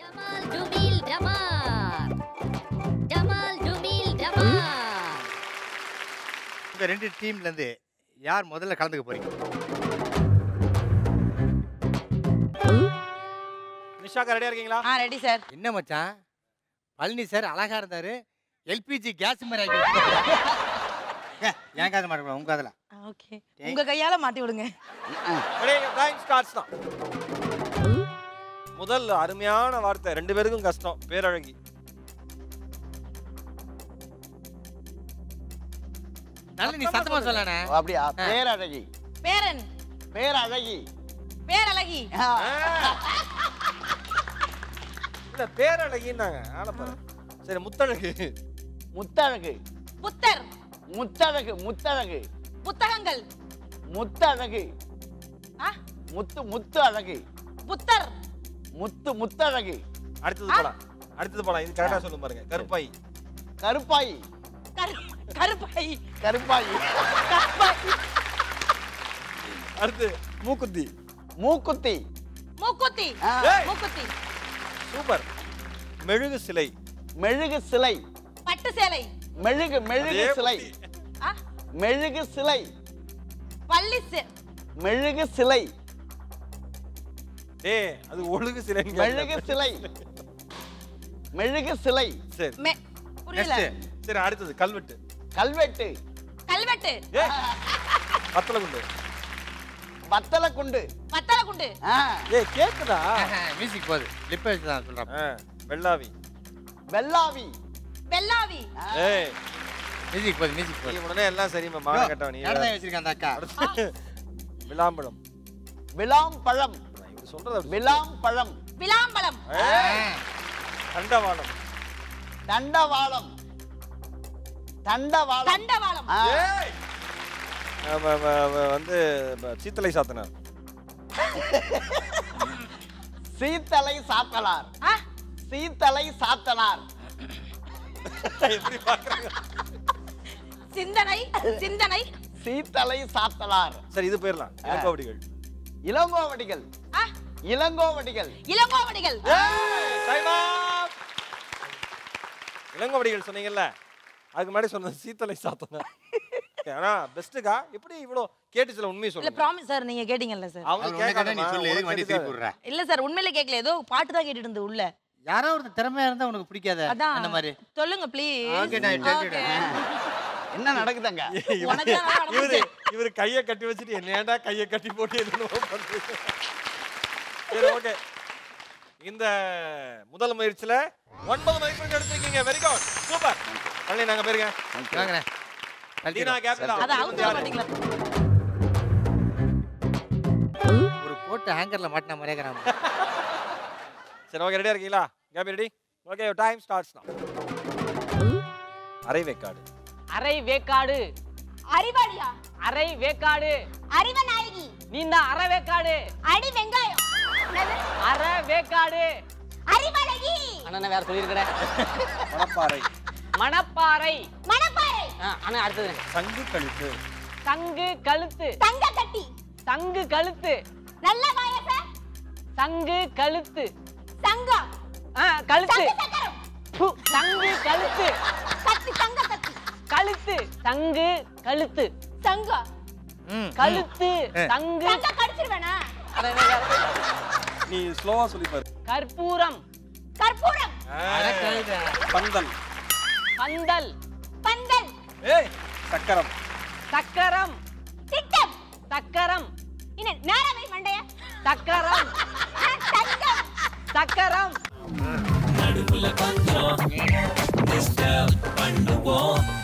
டமால் டுமில் டமார் டமால் டுமில் டமார் இந்த ரெண்டு டீம்ல இருந்து யார் முதல்ல கலந்துக்க போறீங்க நிஷாக்கா ரெடியா இருக்கீங்களா ஆ ரெடி சார் என்ன மச்சான் பழனி சார் அழகா இருந்தாரு எல்பிஜி கேஸ் மாதிரி ஆகி என் காது மாட்டேன் உங்க காதுல ஓகே உங்க கையால மாட்டி விடுங்க ரெடி டைம் ஸ்டார்ட்ஸ் தான் முதல் அருமையான வார்த்தை ரெண்டு பேருக்கும் கஷ்டம் பேரழகி நல்ல நீ சத்தமா சொல்லணே அப்படியா பேரழகி பேரன் பேரழகி பேரழகி ஆ, இல்ல பேரழகின்னாங்க ஆளப்பாரு சரி முத்தழகு முத்தழகு புத்தர் முத்தழகு முத்தழகு புத்தகங்கள் முத்தழகு ஆ முத்து முத்து அழகு புத்தர் முத்து முத்தழகு அடுத்தது போலாம் அடுத்தது போலாம் இது கரெக்டா சொல்லும் பாருங்க கருப்பாய் கருப்பாயி கரு கருப்பாய் கருப்பாயி கருப்பாய் அடுத்து மூக்குத்தி மூக்குத்தி மூக்குத்தி ஆ, ஏய், மூக்குத்தி சூப்பர் மெழுகு சிலை மெழுகு சிலை பட்டு சேலை மெழுகு மெழுகு அதே சிலை புத்தி. ஆ மெழுகு சிலை பள்ளி சே மெழுகு சிலை ஏய் அது ஒழுகு சிலைன்னு மெழுகு கேட்டேன். சிலை மெழுகு சிலை சரி மெ புரியல நெக்ஸ்ட் சரி அடுத்தது கல்வெட்டு கல்வெட்டு கல்வெட்டு ஏய் பத்தல குண்டு பத்தல குண்டு பத்தல குண்டு ஆ, ஏய் கேக்குதா மியூசிக் போகுது லிப் வச்சு தான் சொல்றேன் ஆ, வெள்ளாவி வெள்ளாவி வெள்ளாவி ஆ, ஏய் மியூசிக் போகுது மியூசிக் நீ போகுது உடனே எல்லாம் சரிம்மா மான கட்டவ நீ நடதான் வச்சிருக்கேன் அந்த அக்கா அடுத்து விளாம்பழம் விளாம் பழம் நான் இவரு சொல்றது அப்படி விளாம் பழம் விளாம்பழம் ஏய், தண்டவாளம் தண்டவாளம் தண்டவாளம் தண்டவாளம் ஆ, ஏய் ஆமா, ஆமா, ஆமா, வந்து ப- சீத்தலை சாத்தனார் சீத்தலை சாத்தலார் ஆ சீத்தலை சாத்தனார் எப்படி பாக்குறாங்க சிந்தனை சிந்தனை சீத்தலை சாத்தலார் சரி இது போயிடலாம் இளங்கோவடிகள் இளங்கோவடிகள் ஆ இளங்கோவடிகள் இளங்கோவடிகள் Time up. இளங்கோவடிகள் சொன்னீங்கல்ல அதுக்கு முன்னாடி சொன்னது சீத்தலை சாத்தனார் ஆனா பெஸ்ட்டுக்கா எப்படி இவ்வளோ கேட்டு சில உண்மையை இல்ல சொல்லுங்க ப்ராமிஸ் சார் நீங்க கேட்டீங்கல்ல சார் அவங்க அவர் உன்னை கேட்டா நீ கேட்காதம்மா, சொல்லு எதுக்கு உனக்கு வண்டி எதுக்கு திருப்பி விடுற இல்ல சார் உண்மையில கேட்கல ஏதோ பாட்டு தான் கேட்டுட்டு இருந்து உள்ள யாரோ ஒரு திறமையா இருந்தா உனக்கு பிடிக்காத அதான் அந்த மாதிரி சொல்லுங்க ப்ளீஸ் Okay, நான் கேட்டுட்டேன். என்ன நடக்குதுங்க உனக்கு தான் நல்லா இவரு நடந்துச்சு. இவரு கையை கட்டி வச்சுட்டு என்னடா கையை கட்டி போட்டு என்னமோ பண்றீங்க சரி ஓகே இந்த முதல் முயற்சியில ஒன்பது மதிப்பெண் எடுத்திருக்கீங்க வெரி குட் சூப்பர் பழனி நாங்க போயிருங்க வாங்கண்ணே தீனா கேப்ல அத அவுத்து பாத்தீங்களா ஒரு போட்டு ஹேங்கர்ல மாட்டின மாதிரியே இருக்கிறான் சரி ஓகே ரெடியா இருக்கீங்களா KP ready okay time starts now அரை வேக்காடு அரை வேக்காடு அறிவாளியா அரை வேக்காடு அறிவநாயகி நீ தான் அரை வேக்காடு அடி வெங்காயம் என்னது? அரை வேக்காடு அறிவழகி அண்ணா வேற சொல்லியிருக்கிற மணப்பாறை மணப்பாறை மணப்பாறை ஆ, அண்ணா அடுத்தது சங்கு கழுத்து சங்கு கழுத்து தங்க கட்டி சங்கு கழுத்து நல்ல பாயச சங்கு கழுத்து சங்கம் ஆ, கழுத்து சங்கு சக்கரம் பு, சங்கு கழுத்து கத்தி தங்க கத்தி கழுத்து சங்கு கழுத்து சங்கம் ம் கழுத்து ஏ. சங்கு தங்க கடிச்சிருவேனா அட, அட, அட. நீ ஸ்லோவா சொல்லி பாரு கற்பூரம் கற்பூரம் பந்தல் பந்தல் பந்தல் ஏய் சக்கரம் சக்கரம் திட்டம் சக்கரம் இன்னும் நேரமே மண்டைய சக்கரம் தங்கம் சக்கரம் நடுவுல கொஞ்சம் டிஸ்டர்ப் பண்ணுவோம்